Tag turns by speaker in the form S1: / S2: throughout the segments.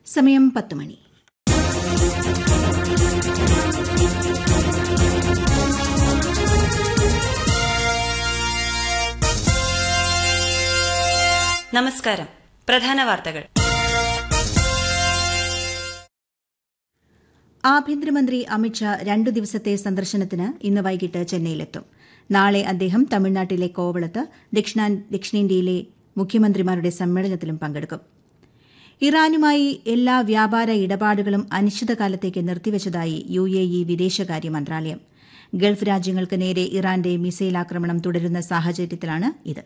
S1: സമയം പത്ത് മണി
S2: നമസ്കാരം പ്രധാന വാർത്തകൾ
S1: ആഭ്യന്തരമന്ത്രി അമിത്ഷാ രണ്ടു ദിവസത്തെ സന്ദർശനത്തിന് ഇന്ന് വൈകിട്ട് ചെന്നൈയിലെത്തും നാളെ അദ്ദേഹം തമിഴ്നാട്ടിലെ കോവളത്ത് ദക്ഷിണേന്ത്യയിലെ മുഖ്യമന്ത്രിമാരുടെ സമ്മേളനത്തിലും പങ്കെടുക്കും ഇറാനുമായി എല്ലാ വ്യാപാര ഇടപാടുകളും അനിശ്ചിതകാലത്തേക്ക് നിർത്തിവച്ചതായി യു എ ഇ വിദേശകാര്യ മന്ത്രാലയം ഗൾഫ് രാജ്യങ്ങൾക്ക് നേരെ ഇറാന്റെ മിസൈൽ ആക്രമണം തുടരുന്ന സാഹചര്യത്തിലാണ് ഇത്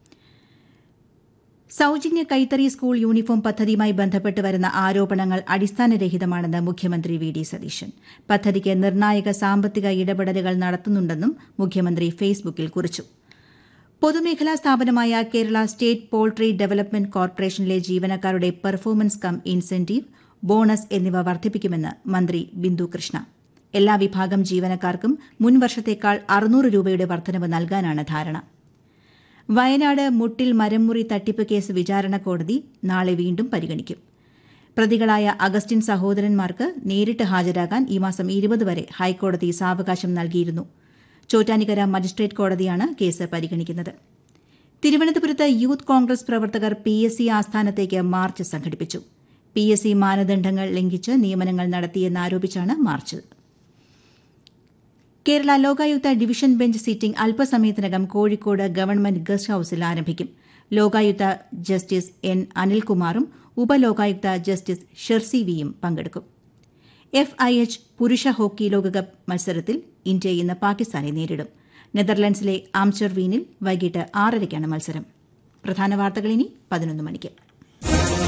S1: സൌജന്യ കൈത്തറി സ്കൂൾ യൂണിഫോം പദ്ധതിയുമായി ബന്ധപ്പെട്ട് വരുന്ന ആരോപണങ്ങൾ അടിസ്ഥാനരഹിതമാണെന്ന് മുഖ്യമന്ത്രി വി ഡി സതീശൻ പദ്ധതിക്ക് നിർണായക സാമ്പത്തിക ഇടപെടലുകൾ നടത്തുന്നുണ്ടെന്നും മുഖ്യമന്ത്രി ഫേസ്ബുക്കിൽ കുറിച്ചു പൊതുമേഖലാ സ്ഥാപനമായ കേരള സ്റ്റേറ്റ് പോൾട്രി ഡെവലപ്മെന്റ് കോർപ്പറേഷനിലെ ജീവനക്കാരുടെ പെർഫോമൻസ് കം ഇൻസെന്റീവ് ബോണസ് എന്നിവ വർദ്ധിപ്പിക്കുമെന്ന് മന്ത്രി ബിന്ദു കൃഷ്ണ എല്ലാ വിഭാഗം ജീവനക്കാർക്കും മുൻ വർഷത്തേക്കാൾ അറുന്നൂറ് രൂപയുടെ വർധനവ് നൽകാനാണ് ധാരണ വയനാട് മുട്ടിൽ മരംമുറി തട്ടിപ്പ് കേസ് വിചാരണ കോടതി നാളെ വീണ്ടും പരിഗണിക്കും പ്രതികളായ അഗസ്റ്റിൻ സഹോദരന്മാർക്ക് നേരിട്ട് ഹാജരാകാൻ ഈ മാസം ഇരുപത് വരെ ഹൈക്കോടതി സാവകാശം നൽകിയിരുന്നു ചോറ്റാനിക്കര മജിസ്ട്രേറ്റ് കോടതിയാണ് കേസ് പരിഗണിക്കുന്നത് തിരുവനന്തപുരത്ത് യൂത്ത് കോൺഗ്രസ് പ്രവർത്തകർ പി എസ് സി ആസ്ഥാനത്തേക്ക് മാർച്ച് സംഘടിപ്പിച്ചു പി എസ് സി മാനദണ്ഡങ്ങൾ ലംഘിച്ച് നിയമനങ്ങൾ നടത്തിയെന്നാരോപിച്ചാണ് march Kerala Lokayukta division bench sitting അല്പസമയത്തിനകം കോഴിക്കോട് ഗവൺമെന്റ് ഗസ്റ്റ് ഹൌസിൽ ആരംഭിക്കും ലോകായുക്ത ജസ്റ്റിസ് എൻ അനിൽകുമാറും ഉപലോകായുക്ത ജസ്റ്റിസ് ഷെർസി വിയും പങ്കെടുക്കും എഫ് ഐ എച്ച് പുരുഷ ഹോക്കി ലോകകപ്പ് മത്സരത്തിൽ ഇന്ത്യ ഇന്ന് പാകിസ്ഥാനെ നേരിടും നെതർലൻഡ്സിലെ ആംചർവീനിൽ വൈകിട്ട് ആറരയ്ക്കാണ് മത്സരം പ്രധാന വാർത്തകൾ ഇനി പതിനൊന്ന് മണിക്ക്